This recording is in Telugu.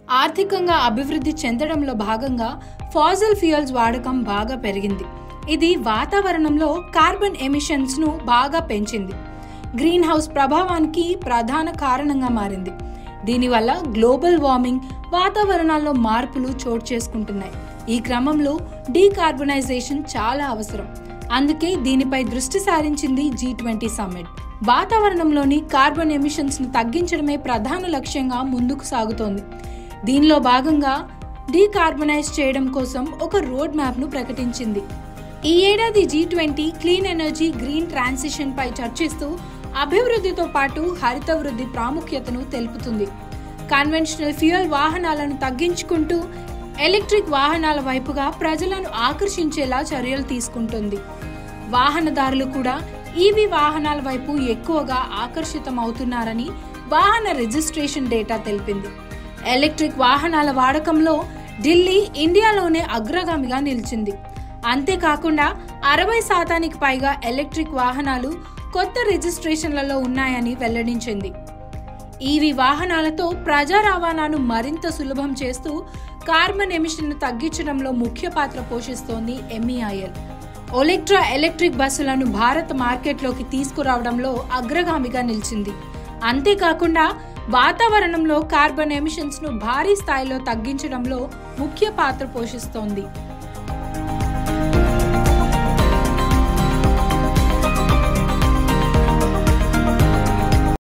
ఆర్థికంగా అభివృద్ధి చెందడంలో భాగంగా ఫాజిల్ ఫ్యూయల్స్ వాడకం బాగా పెరిగింది ఇది వాతావరణంలో కార్బన్ ఎమిషన్స్ ను బాగా పెంచింది గ్రీన్ హౌస్ ప్రభావానికి ప్రధాన కారణంగా మారింది దీనివల్ల గ్లోబల్ వార్మింగ్ వాతావరణాల్లో మార్పులు చోటు చేసుకుంటున్నాయి ఈ క్రమంలో డీకార్బనైజేషన్ చాలా అవసరం అందుకే దీనిపై దృష్టి సారించింది జీ ట్వంటీ సమ్మిట్ వాతావరణంలోని కార్బన్ ఎమిషన్స్ ను తగ్గించడమే ప్రధాన లక్ష్యంగా ముందుకు సాగుతోంది దీనిలో భాగంగా డీకార్బనైజ్ చేయడం కోసం ఒక రోడ్ మ్యాప్ ను ప్రకటించింది ఈ ఏడాది G twenty clean energy green transition పై చర్చిస్తూ అభివృద్ధితో పాటు హరిత వృద్ధి ప్రాముఖ్యతను తెలుపుతుంది కన్వెన్షనల్ ఫ్యూయల్ వాహనాలను తగ్గించుకుంటూ ఎలక్ట్రిక్ వాహనాల వైపుగా ప్రజలను ఆకర్షించేలా చర్యలు తీసుకుంటుంది వాహనదారులు కూడా ఈవీ వాహనాల వైపు ఎక్కువగా ఆకర్షితమవుతున్నారని వాహన రిజిస్ట్రేషన్ డేటా తెలిపింది ఎలక్ట్రిక్ వాహనాల వాడకంలో ఢిల్లీ ఇండియాలోనే అగ్రగామిగా నిలిచింది అంతేకాకుండా అరవై శాతానికి పైగా ఎలక్ట్రిక్ వాహనాలు కొత్త రిజిస్ట్రేషన్లలో ఉన్నాయని వెల్లడించింది ఈవీ వాహనాలతో ప్రజా రవాణాను మరింత సులభం చేస్తూ కార్బన్ ఎమిషన్ తగ్గించడంలో ముఖ్య పాత్ర పోషిస్తోంది ఎంఈఐఎల్ ఒలెక్ట్రా ఎలక్ట్రిక్ బస్సులను భారత్ మార్కెట్లోకి తీసుకురావడంలో అగ్రగామిగా నిలిచింది అంతేకాకుండా వాతావరణంలో కార్బన్ ఎమిషన్స్ ను భారీ స్థాయిలో తగ్గించడంలో ముఖ్య పాత్ర పోషిస్తోంది